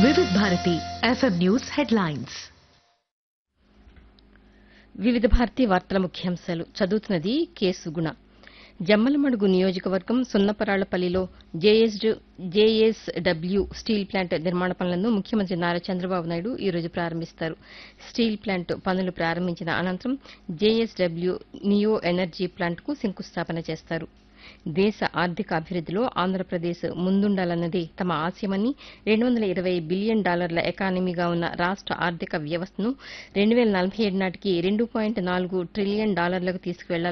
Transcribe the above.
వివిధ Bharati FM news headlines వివిధ భారతి వార్తల ముఖ్యాంశాలు చదువుతున్నది కేసు గుణ జమ్మలమడుగు నియోజకవర్గం సున్నపరాళ్లపల్లిలో జేఎస్డబ్ల్యూ స్టీల్ ప్లాంట్ నిర్మాణ పనులను ముఖ్యమంత్రి నారా చంద్రబాబు నాయుడు ఈ రోజు ప్రారంభిస్తారు స్టీల్ ప్లాంట్ పనులు ప్రారంభించిన అనంతరం జేఎస్డబ్ల్యూ నియో ఎనర్జీ ప్లాంట్కు శంకుస్థాపన చేస్తారు దేశ ఆర్థిక అభివృద్దిలో ఆంధ్రప్రదేశ్ ముందుండాలన్నదే తమ ఆశయమని రెండు వందల ఇరవై బిలియన్ డాలర్ల ఎకానమీగా ఉన్న రాష్ట ఆర్థిక వ్యవస్థను రెండు వేల నలభై ఏడు నాటికి రెండు పాయింట్ నాలుగు ట్రిలియన్ డాలర్లకు తీసుకువెళ్లాలని